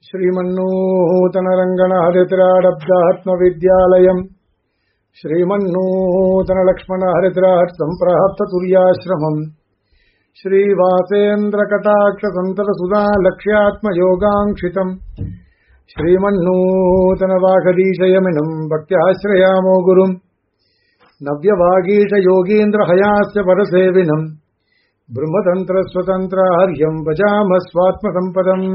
श्रीमन्नूतनरङ्गणहरित्राडब्दात्मविद्यालयम् श्रीमन्नूतनलक्ष्मणहरित्रात् सम्प्राप्ततुर्याश्रमम् श्रीवासेन्द्रकटाक्षसन्ततसुधा लक्ष्यात्मयोगाङ्क्षितम् श्रीमन्नूतनवागदीशयमिनम् भक्त्याश्रयामो गुरुम् नव्यवागीशयोगीन्द्रहयास्य परसेविनम् ब्रह्मतन्त्रस्वतन्त्रार्यम् भजामः स्वात्मसम्पदम्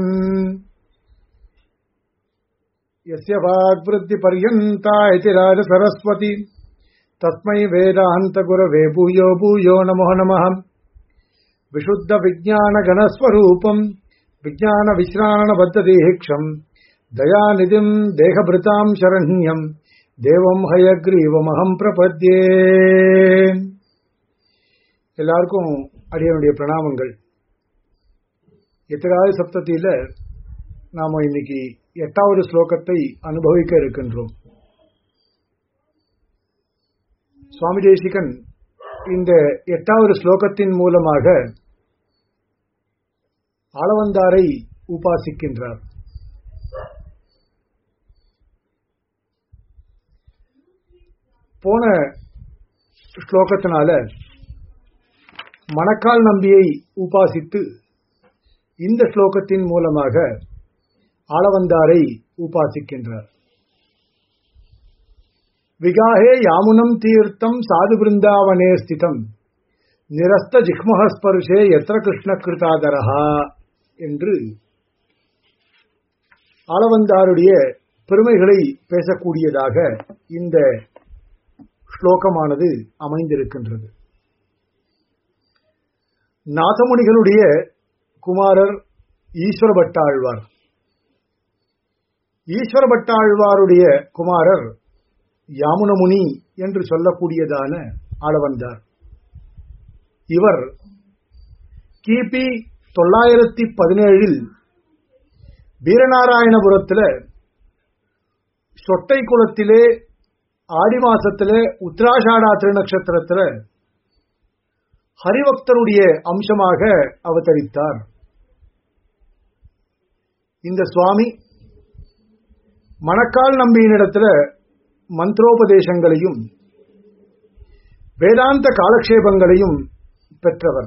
यस्य वाग्वृद्धिपर्यन्ता इति राजसरस्वती तस्मै वेदान्तगुरवे भूयो भूयो नमो नमः विशुद्धविज्ञानगणस्वरूपम् विज्ञानविश्राणबद्धदेहिक्षम् दयानिधिम् देहभृताम् शरण्यम् தேவம் ஹயக்ரீவமகம் பிரபத்யே எல்லாருக்கும் அடியனுடைய பிரணாமங்கள் எத்திராவது சப்தத்தில நாம இன்னைக்கு எட்டாவது ஸ்லோகத்தை அனுபவிக்க இருக்கின்றோம் சுவாமி தேசிகன் இந்த எட்டாவது ஸ்லோகத்தின் மூலமாக ஆளவந்தாரை உபாசிக்கின்றார் போன ஸ்லோகத்தினால மணக்கால் நம்பியை உபாசித்து இந்த ஸ்லோகத்தின் மூலமாக ஆளவந்தாரை உபாசிக்கின்றார் விகாஹே யாமுனம் தீர்த்தம் சாது பிருந்தாவனே ஸ்திதம் நிரஸ்த ஜிக்மஹஸ்பருஷே எத்திர கிருஷ்ண கிருதாதரஹா என்று ஆளவந்தாருடைய பெருமைகளை பேசக்கூடியதாக இந்த ஸ்லோகமானது அமைந்திருக்கின்றது நாதமுனிகளுடைய குமாரர் ஈஸ்வர பட்டாழ்வார் ஈஸ்வர பட்டாழ்வாருடைய குமாரர் யாமுனமுனி என்று சொல்லக்கூடியதான ஆளவந்தார் இவர் கிபி தொள்ளாயிரத்தி பதினேழில் வீரநாராயணபுரத்தில் சொட்டை குளத்திலே ஆடி மாசத்துல உத்தராஷாடா திருநக்ஷத்திரத்துல ஹரிபக்தருடைய அம்சமாக அவதரித்தார் இந்த சுவாமி மணக்கால் நம்பியினிடத்துல மந்திரோபதேசங்களையும் வேதாந்த காலக்ஷேபங்களையும் பெற்றவர்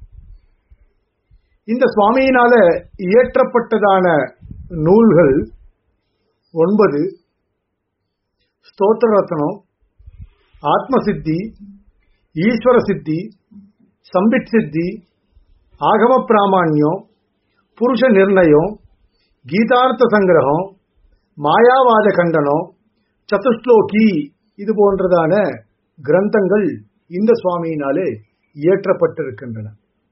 இந்த சுவாமியினால இயற்றப்பட்டதான நூல்கள் ஒன்பது ஸ்தோத்திர ரத்னம் ஆத்மசித்தி ஈஸ்வர சித்தி சம்பிட் சித்தி ஆகம பிராமான்யம் புருஷ நிர்ணயம் கீதார்த்த சங்கிரகம் மாயாவாத கண்டனம் சதுஸ்லோகி இது போன்றதான கிரந்தங்கள் இந்த சுவாமியினாலே இயற்றப்பட்டிருக்கின்றன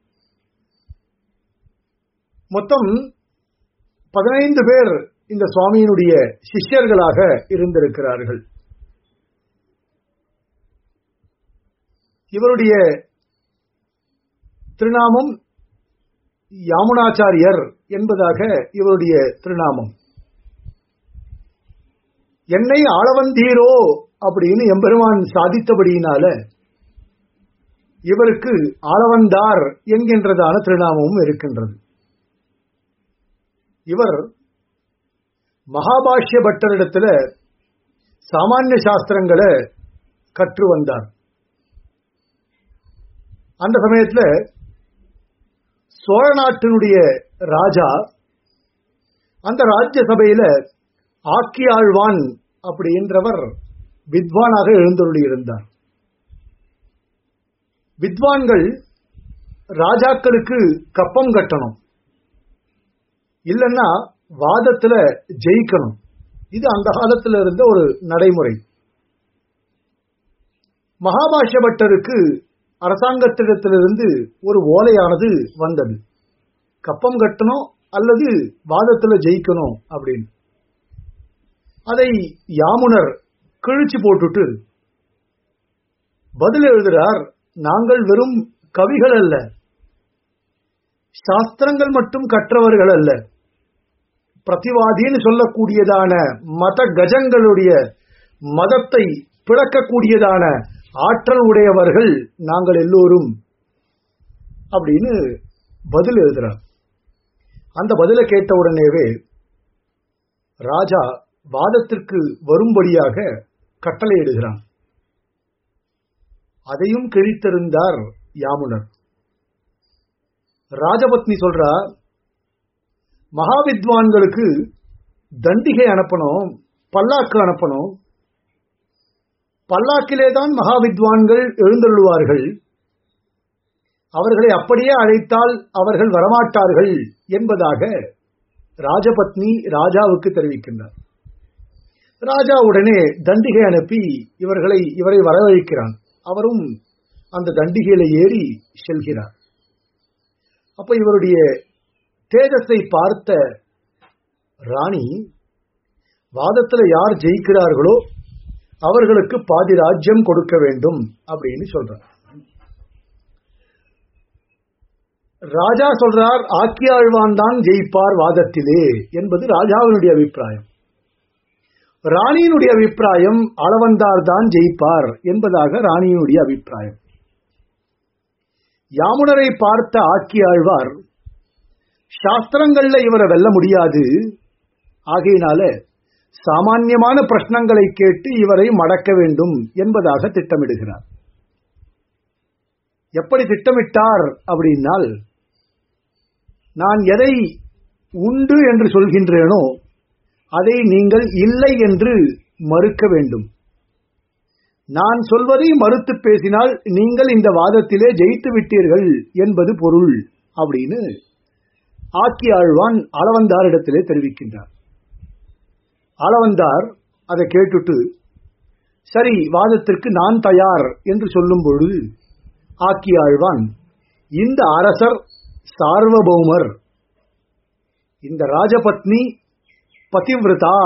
மொத்தம் பதினைந்து பேர் இந்த சுவாமியினுடைய சிஷ்யர்களாக இருந்திருக்கிறார்கள் இவருடைய திருநாமம் யாமுனாச்சாரியர் என்பதாக இவருடைய திருநாமம் என்னை ஆளவந்தீரோ அப்படின்னு எம்பெருமான் சாதித்தபடியினால இவருக்கு ஆளவந்தார் என்கின்றதான திருநாமமும் இருக்கின்றது இவர் மகாபாஷ்ய பட்டரிடத்துல சாமானிய சாஸ்திரங்களை கற்று வந்தார் அந்த சமயத்துல சோழ நாட்டினுடைய ராஜா அந்த ராஜ்ய சபையில ஆக்கியாழ்வான் அப்படின்றவர் வித்வானாக எழுந்தருளி இருந்தார் வித்வான்கள் ராஜாக்களுக்கு கப்பம் கட்டணும் இல்லைன்னா வாதத்துல ஜெயிக்கணும் இது அந்த காலத்தில் இருந்த ஒரு நடைமுறை மகாபாஷ்ய பட்டருக்கு அரசாங்கத்திடத்திலிருந்து ஒரு ஓலையானது வந்தது கப்பம் கட்டணும் அல்லது வாதத்துல ஜெயிக்கணும் அப்படின்னு அதை யாமுனர் கிழிச்சு போட்டுட்டு பதில் எழுதுறார் நாங்கள் வெறும் கவிகள் அல்ல சாஸ்திரங்கள் மட்டும் கற்றவர்கள் அல்ல பிரதிவாதின்னு சொல்லக்கூடியதான மத கஜங்களுடைய மதத்தை பிளக்கக்கூடியதான ஆற்றல் உடையவர்கள் நாங்கள் எல்லோரும் அப்படின்னு பதில் எழுதுறார் அந்த பதிலை கேட்ட உடனேவே ராஜா வாதத்திற்கு வரும்படியாக கட்டளையிடுகிறான் அதையும் கிழித்திருந்தார் யாமுனர் ராஜபத்னி சொல்றா மகாவித்வான்களுக்கு தண்டிகை அனுப்பணும் பல்லாக்கு அனுப்பணும் பல்லாக்கிலே தான் மகாவித்வான்கள் எழுந்தருள்வார்கள் அவர்களை அப்படியே அழைத்தால் அவர்கள் வரமாட்டார்கள் என்பதாக ராஜபத்னி ராஜாவுக்கு தெரிவிக்கின்றார் ராஜா உடனே தண்டிகை அனுப்பி இவர்களை இவரை வரவழைக்கிறான் அவரும் அந்த தண்டிகையில ஏறி செல்கிறார் அப்ப இவருடைய தேஜஸை பார்த்த ராணி வாதத்துல யார் ஜெயிக்கிறார்களோ அவர்களுக்கு பாதி ராஜ்யம் கொடுக்க வேண்டும் அப்படின்னு சொல்றார் ராஜா சொல்றார் ஆக்கியாழ்வான் தான் ஜெயிப்பார் வாதத்திலே என்பது ராஜாவினுடைய அபிப்பிராயம் ராணியினுடைய அபிப்பிராயம் அளவந்தார் தான் ஜெயிப்பார் என்பதாக ராணியினுடைய அபிப்பிராயம் யாமுனரை பார்த்த ஆக்கியாழ்வார் சாஸ்திரங்கள்ல இவரை வெல்ல முடியாது ஆகையினால சாமான்யமான பிரश्னங்களை கேட்டு இவரை மடக்க வேண்டும் என்பதாக திட்டமிடுகிறார் எப்படி திட்டமிட்டார் அப்படின்னால் நான் எதை உண்டு என்று சொல்கின்றேனோ அதை நீங்கள் இல்லை என்று மறுக்க வேண்டும் நான் சொல்வதை மறுத்து பேசினால் நீங்கள் இந்த வாதத்திலே ஜெயித்து விட்டீர்கள் என்பது பொருள் அப்படின்னு ஆக்கி ஆழ்வான் அளவந்தாரிடத்திலே தெரிவிக்கின்றார் அளவந்தார் அதை கேட்டுட்டு சரி வாதத்திற்கு நான் தயார் என்று சொல்லும் பொழுது ஆக்கி ஆழ்வான் இந்த அரசர் சார்வபௌமர் இந்த ராஜபத்னி பதிவிரதா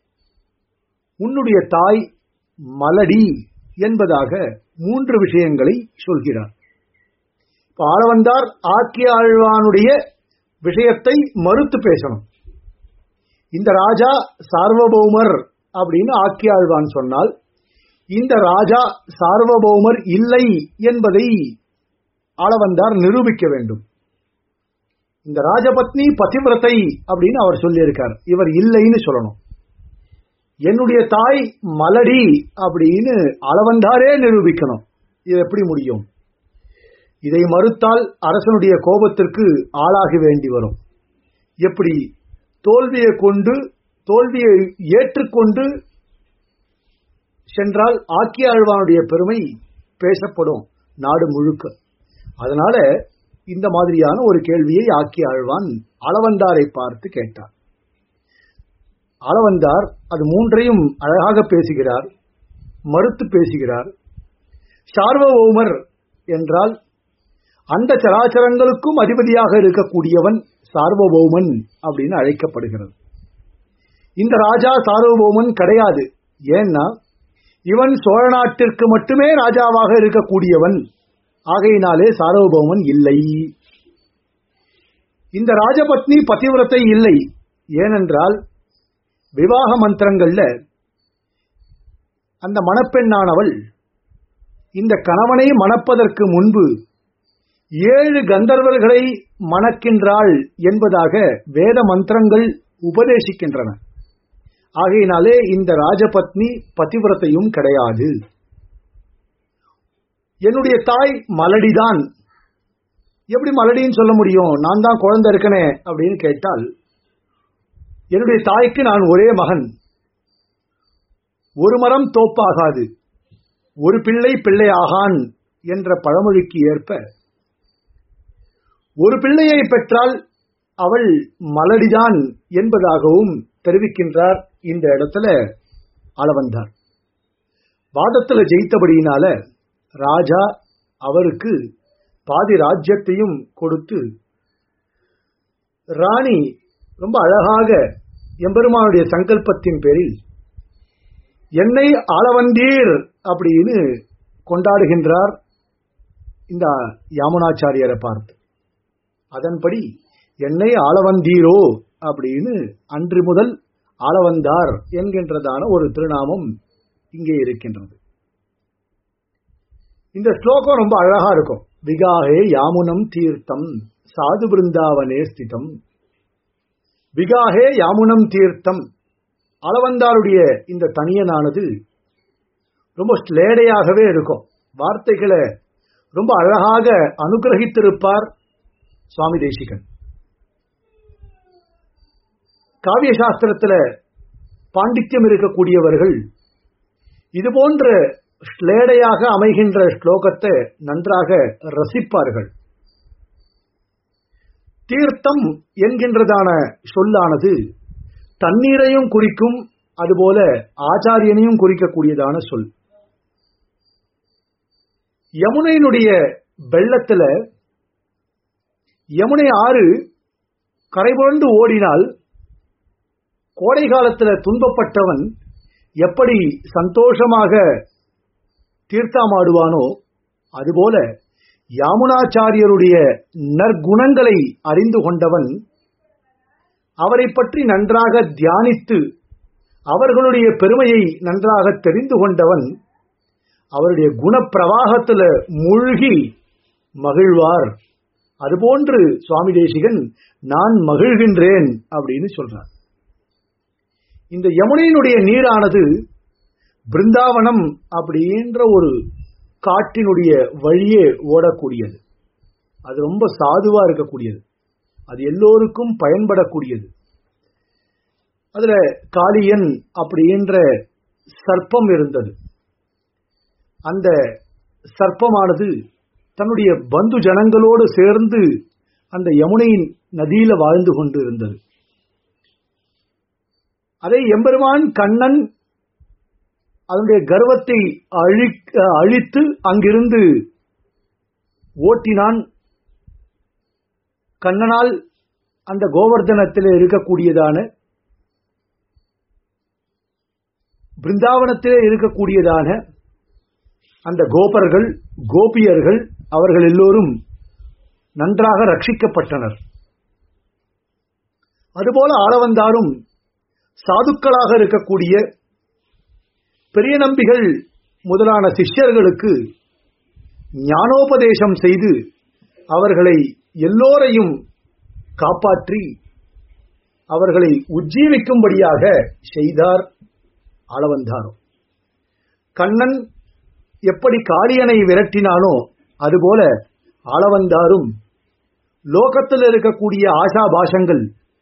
உன்னுடைய தாய் மலடி என்பதாக மூன்று விஷயங்களை சொல்கிறார் ஆளவந்தார் ஆக்கிய ஆழ்வானுடைய விஷயத்தை மறுத்து பேசணும் இந்த ராஜா சார்வபௌமர் அப்படின்னு ஆக்கிய ஆழ்வான் சொன்னால் இந்த ராஜா சார்வபௌமர் இல்லை என்பதை ஆளவந்தார் நிரூபிக்க வேண்டும் இந்த ராஜபத்னி பதிவிரத்தை அப்படின்னு அவர் சொல்லியிருக்கார் இவர் இல்லைன்னு சொல்லணும் என்னுடைய தாய் மலடி அப்படின்னு அளவந்தாரே நிரூபிக்கணும் இது எப்படி முடியும் இதை மறுத்தால் அரசனுடைய கோபத்திற்கு ஆளாக வேண்டி வரும் எப்படி தோல்வியை கொண்டு தோல்வியை ஏற்றுக்கொண்டு சென்றால் ஆக்கிய ஆழ்வானுடைய பெருமை பேசப்படும் நாடு முழுக்க அதனால இந்த மாதிரியான ஒரு கேள்வியை ஆக்கிய ஆழ்வான் அளவந்தாரை பார்த்து கேட்டார் அளவந்தார் அது மூன்றையும் அழகாக பேசுகிறார் மறுத்து பேசுகிறார் சார்வபௌமர் என்றால் அந்த சராச்சரங்களுக்கும் அதிபதியாக இருக்கக்கூடியவன் சார்வபௌமன் அப்படின்னு அழைக்கப்படுகிறது இந்த ராஜா சார்வபௌமன் கிடையாது ஏன்னா இவன் சோழ நாட்டிற்கு மட்டுமே ராஜாவாக இருக்கக்கூடியவன் ஆகையினாலே சார்வபௌமன் இல்லை இந்த ராஜபத்னி பதிவிரத்தை இல்லை ஏனென்றால் விவாக மந்திரங்கள்ல அந்த மணப்பெண்ணானவள் இந்த கணவனை மணப்பதற்கு முன்பு ஏழு கந்தர்வர்களை மணக்கின்றாள் என்பதாக வேத மந்திரங்கள் உபதேசிக்கின்றன ஆகையினாலே இந்த ராஜபத்னி பதிவிரத்தையும் கிடையாது என்னுடைய தாய் மலடிதான் எப்படி மலடின்னு சொல்ல முடியும் நான் தான் குழந்தை இருக்கனே அப்படின்னு கேட்டால் என்னுடைய தாய்க்கு நான் ஒரே மகன் ஒரு மரம் தோப்பாகாது ஒரு பிள்ளை பிள்ளை ஆகான் என்ற பழமொழிக்கு ஏற்ப ஒரு பிள்ளையை பெற்றால் அவள் மலடிதான் என்பதாகவும் தெரிவிக்கின்றார் இந்த இடத்துல அளவந்தார் வாதத்துல ஜெயித்தபடியினால ராஜா அவருக்கு பாதி ராஜ்யத்தையும் கொடுத்து ராணி ரொம்ப அழகாக எம்பெருமானுடைய சங்கல்பத்தின் பேரில் என்னை ஆளவந்தீர் அப்படின்னு கொண்டாடுகின்றார் இந்த யாமுனாச்சாரியரை பார்த்து அதன்படி என்னை ஆளவந்தீரோ அப்படின்னு அன்று முதல் ஆளவந்தார் என்கின்றதான ஒரு திருநாமம் இங்கே இருக்கின்றது இந்த ஸ்லோகம் ரொம்ப அழகா இருக்கும் விகாகே யாமுனம் தீர்த்தம் சாது பிருந்தாவனே ஸ்திதம் விகாகே யாமுனம் தீர்த்தம் அளவந்தாருடைய இந்த தனியனானது ரொம்ப ஸ்லேடையாகவே இருக்கும் வார்த்தைகளை ரொம்ப அழகாக அனுகிரகித்திருப்பார் சுவாமி தேசிகன் காவிய சாஸ்திரத்துல பாண்டித்யம் இருக்கக்கூடியவர்கள் இது போன்ற ஸ்லேடையாக அமைகின்ற ஸ்லோகத்தை நன்றாக ரசிப்பார்கள் தீர்த்தம் என்கின்றதான சொல்லானது தண்ணீரையும் குறிக்கும் அதுபோல ஆச்சாரியனையும் குறிக்கக்கூடியதான சொல் யமுனையினுடைய வெள்ளத்துல யமுனை ஆறு கரைபுரண்டு ஓடினால் கோடை காலத்துல துன்பப்பட்டவன் எப்படி சந்தோஷமாக தீர்த்தாமாடுவானோ அதுபோல யாமுனாச்சாரியருடைய நற்குணங்களை அறிந்து கொண்டவன் அவரை பற்றி நன்றாக தியானித்து அவர்களுடைய பெருமையை நன்றாக தெரிந்து கொண்டவன் அவருடைய குணப்பிரவாகத்துல மூழ்கி மகிழ்வார் அதுபோன்று சுவாமி தேசிகன் நான் மகிழ்கின்றேன் அப்படின்னு சொல்றார் இந்த யமுனையினுடைய நீரானது பிருந்தாவனம் அப்படின்ற ஒரு காட்டினுடைய வழியே ஓடக்கூடியது அது ரொம்ப சாதுவா இருக்கக்கூடியது அது எல்லோருக்கும் பயன்படக்கூடியது அதுல காளியன் அப்படின்ற சர்ப்பம் இருந்தது அந்த சர்ப்பமானது தன்னுடைய பந்து ஜனங்களோடு சேர்ந்து அந்த யமுனையின் நதியில வாழ்ந்து கொண்டு இருந்தது அதை எம்பெருமான் கண்ணன் அதனுடைய கர்வத்தை அழிக்க அழித்து அங்கிருந்து ஓட்டினான் கண்ணனால் அந்த கோவர்தனத்தில் இருக்கக்கூடியதான பிருந்தாவனத்திலே இருக்கக்கூடியதான அந்த கோபர்கள் கோபியர்கள் அவர்கள் எல்லோரும் நன்றாக ரட்சிக்கப்பட்டனர் அதுபோல ஆளவந்தாரும் சாதுக்களாக இருக்கக்கூடிய பெரிய நம்பிகள் முதலான சிஷ்யர்களுக்கு ஞானோபதேசம் செய்து அவர்களை எல்லோரையும் காப்பாற்றி அவர்களை உஜ்ஜீவிக்கும்படியாக செய்தார் ஆளவந்தாரோ கண்ணன் எப்படி காளியனை விரட்டினானோ அதுபோல ஆளவந்தாரும் லோகத்தில் இருக்கக்கூடிய ஆசாபாசங்கள்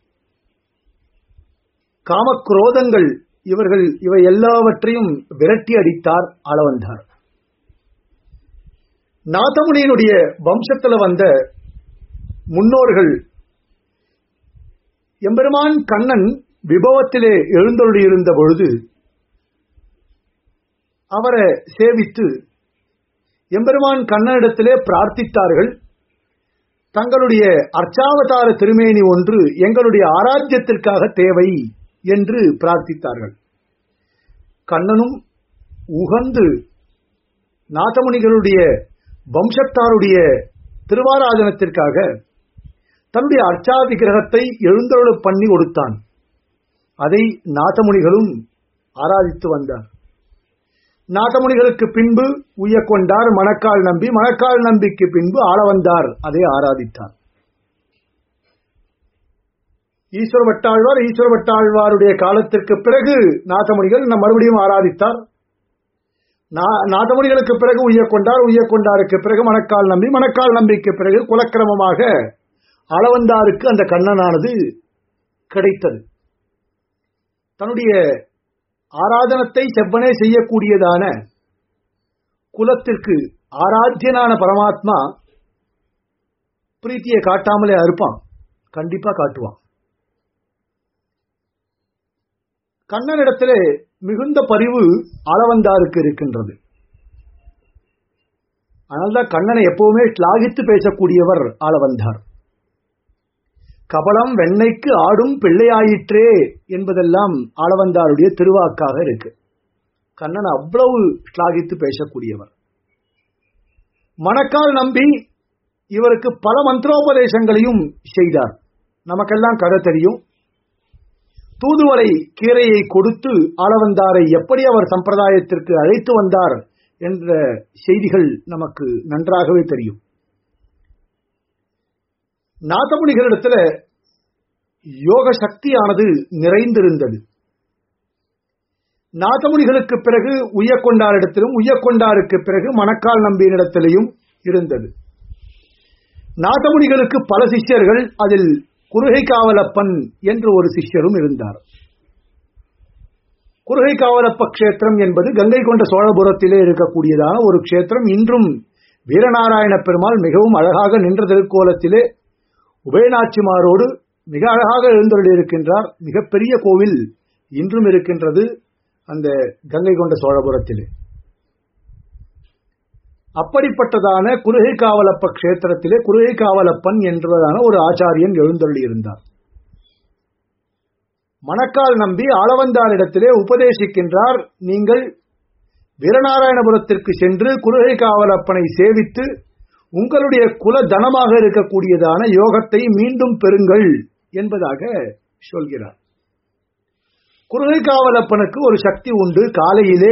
காமக்ரோதங்கள் இவர்கள் இவை எல்லாவற்றையும் விரட்டி அடித்தார் ஆளவந்தார் நாதமுனியினுடைய வம்சத்தில் வந்த முன்னோர்கள் எம்பெருமான் கண்ணன் விபவத்திலே எழுந்தொழியிருந்த பொழுது அவரை சேவித்து எம்பெருமான் கண்ணனிடத்திலே பிரார்த்தித்தார்கள் தங்களுடைய அர்ச்சாவதார திருமேனி ஒன்று எங்களுடைய ஆராத்தியத்திற்காக தேவை என்று பிரார்த்தித்தார்கள் கண்ணனும் உகந்து நாதமுனிகளுடைய வம்சத்தாருடைய திருவாராதனத்திற்காக தன்னுடைய அர்ச்சா விக்கிரகத்தை எழுந்தருள பண்ணி கொடுத்தான் அதை நாதமுனிகளும் ஆராதித்து வந்தார் நாதமுனிகளுக்கு பின்பு உய்ய கொண்டார் மணக்கால் நம்பி மணக்கால் நம்பிக்கு பின்பு ஆள வந்தார் அதை ஆராதித்தார் ஈஸ்வர வட்டாழ்வார் ஈஸ்வர வட்டாழ்வாருடைய காலத்திற்கு பிறகு நாதமுனிகள் நம் மறுபடியும் ஆராதித்தார் நாதமுனிகளுக்கு பிறகு உய்ய கொண்டார் உய்ய கொண்டாருக்கு பிறகு மணக்கால் நம்பி மணக்கால் நம்பிக்கு பிறகு குலக்கிரமமாக அளவந்தாருக்கு அந்த கண்ணனானது கிடைத்தது தன்னுடைய ஆராதனத்தை செவ்வனே செய்யக்கூடியதான குலத்திற்கு ஆராத்தியனான பரமாத்மா பிரீத்தியை காட்டாமலே அறுப்பான் கண்டிப்பா காட்டுவான் கண்ணனிடத்திலே மிகுந்த பரிவு அளவந்தாருக்கு இருக்கின்றது அதனால்தான் கண்ணனை எப்பவுமே ஸ்லாகித்து பேசக்கூடியவர் ஆளவந்தார் கபலம் வெண்ணைக்கு ஆடும் பிள்ளையாயிற்றே என்பதெல்லாம் ஆளவந்தாருடைய திருவாக்காக இருக்கு கண்ணன் அவ்வளவு ஸ்லாகித்து பேசக்கூடியவர் மணக்கால் நம்பி இவருக்கு பல மந்திரோபதேசங்களையும் செய்தார் நமக்கெல்லாம் கதை தெரியும் தூதுவரை கீரையை கொடுத்து ஆளவந்தாரை எப்படி அவர் சம்பிரதாயத்திற்கு அழைத்து வந்தார் என்ற செய்திகள் நமக்கு நன்றாகவே தெரியும் நாதமுனிகளிடத்துல யோக சக்தியானது நிறைந்திருந்தது நாதமுனிகளுக்கு பிறகு உய்யக்கொண்டாரிடத்திலும் உய்யக்கொண்டாருக்கு பிறகு மணக்கால் நம்பியினிடத்திலையும் இருந்தது நாதமுனிகளுக்கு பல சிஷ்யர்கள் அதில் குருகை காவலப்பன் என்று ஒரு சிஷ்யரும் இருந்தார் குருகை காவலப்ப கஷேத்திரம் என்பது கங்கை கொண்ட சோழபுரத்திலே இருக்கக்கூடியதான ஒரு கஷேத்திரம் இன்றும் வீரநாராயண பெருமாள் மிகவும் அழகாக நின்ற திருக்கோலத்திலே உபயநாச்சிமாரோடு மிக அழகாக எழுந்தருளியிருக்கின்றார் மிகப்பெரிய கோவில் இன்றும் இருக்கின்றது அந்த கங்கை கொண்ட சோழபுரத்திலே அப்படிப்பட்டதான குருகை காவலப்ப கஷேத்திரத்திலே குருகை காவலப்பன் என்பதான ஒரு ஆச்சாரியன் எழுந்தருளி இருந்தார் மணக்கால் நம்பி ஆளவந்தாரிடத்திலே உபதேசிக்கின்றார் நீங்கள் வீரநாராயணபுரத்திற்கு சென்று குருகை காவலப்பனை சேவித்து உங்களுடைய குல தனமாக இருக்கக்கூடியதான யோகத்தை மீண்டும் பெறுங்கள் என்பதாக சொல்கிறார் குருகை காவலப்பனுக்கு ஒரு சக்தி உண்டு காலையிலே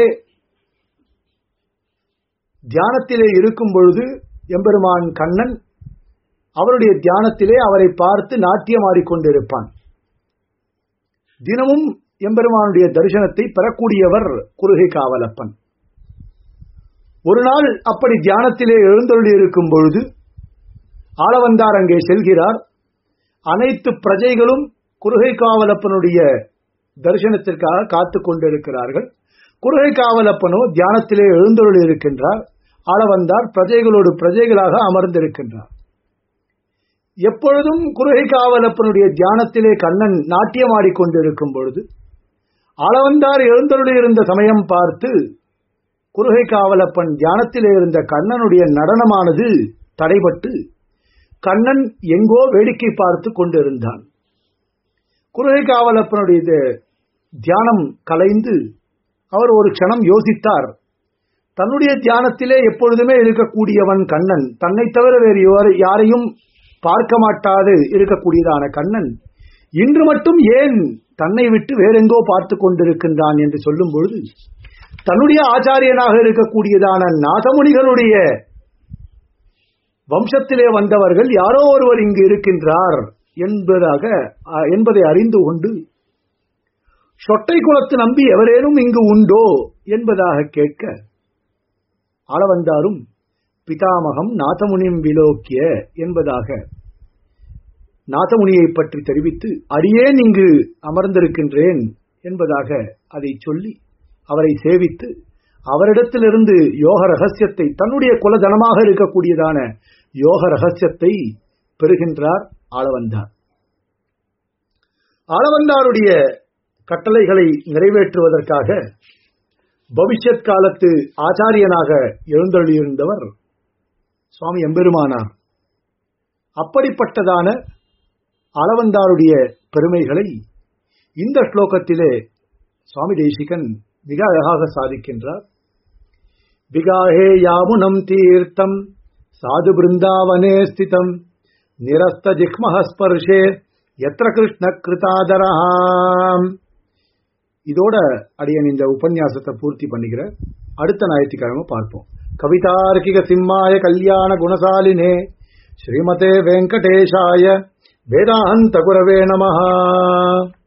தியானத்திலே இருக்கும் பொழுது எம்பெருமான் கண்ணன் அவருடைய தியானத்திலே அவரை பார்த்து நாட்டியமாடிக்கொண்டிருப்பான் தினமும் எம்பெருமானுடைய தரிசனத்தை பெறக்கூடியவர் குருகை காவலப்பன் ஒரு நாள் அப்படி தியானத்திலே எழுந்தொள்ளி இருக்கும் பொழுது ஆளவந்தார் அங்கே செல்கிறார் அனைத்து பிரஜைகளும் குருகை காவலப்பனுடைய தரிசனத்திற்காக காத்து கொண்டிருக்கிறார்கள் குருகை காவலப்பனோ தியானத்திலே எழுந்தொள்ளி இருக்கின்றார் ஆளவந்தார் பிரஜைகளோடு பிரஜைகளாக அமர்ந்திருக்கின்றார் எப்பொழுதும் குருகை காவலப்பனுடைய தியானத்திலே கண்ணன் நாட்டியமாடிக்கொண்டிருக்கும் பொழுது ஆளவந்தார் எழுந்தருளியிருந்த சமயம் பார்த்து குருகை காவலப்பன் தியானத்திலே இருந்த கண்ணனுடைய நடனமானது தடைபட்டு கண்ணன் எங்கோ வேடிக்கை பார்த்து கொண்டிருந்தான் குருகை காவலப்பனுடைய தியானம் கலைந்து அவர் ஒரு க்ஷணம் யோசித்தார் தன்னுடைய தியானத்திலே எப்பொழுதுமே இருக்கக்கூடியவன் கண்ணன் தன்னை தவிர வேறு யாரையும் பார்க்க மாட்டாது இருக்கக்கூடியதான கண்ணன் இன்று மட்டும் ஏன் தன்னை விட்டு வேறெங்கோ பார்த்து கொண்டிருக்கின்றான் என்று சொல்லும் பொழுது தன்னுடைய ஆச்சாரியனாக இருக்கக்கூடியதான நாதமுனிகளுடைய வம்சத்திலே வந்தவர்கள் யாரோ ஒருவர் இங்கு இருக்கின்றார் என்பதாக என்பதை அறிந்து கொண்டு சொட்டை குளத்து நம்பி எவரேனும் இங்கு உண்டோ என்பதாக கேட்க ஆளவந்தாரும் பிதாமகம் நாதமுனிம் விலோக்கிய என்பதாக நாதமுனியை பற்றி தெரிவித்து அடியேன் இங்கு அமர்ந்திருக்கின்றேன் என்பதாக அதை சொல்லி அவரை சேவித்து அவரிடத்திலிருந்து யோக ரகசியத்தை தன்னுடைய குலதனமாக இருக்கக்கூடியதான யோக ரகசியத்தை பெறுகின்றார் ஆளவந்தார் ஆளவந்தாருடைய கட்டளைகளை நிறைவேற்றுவதற்காக பவிஷ்யத் காலத்து ஆச்சாரியனாக எழுந்தள்ளியிருந்தவர் சுவாமி எம்பெருமானார் அப்படிப்பட்டதான அளவந்தாருடைய பெருமைகளை இந்த ஸ்லோகத்திலே சுவாமி தேசிகன் மிக அழகாக சாதிக்கின்றார் விகாஹே யாமுனம் தீர்த்தம் சாது பிருந்தாவனே ஸ்திதம் நிரஸ்த ஜிக்மஹ ஸ்பர்ஷே எத்திர கிருஷ்ண கிருதாதரஹாம் இதோட அடியன் இந்த உபன்யாசத்தை பூர்த்தி பண்ணிக்கிறேன் அடுத்த ஞாயிற்றுக்கிழமை பார்ப்போம் கவிதார்க்கிக சிம்மாய கல்யாண குணசாலினே ஸ்ரீமதே வெங்கடேஷாய வேதாந்த குரவே நமஹா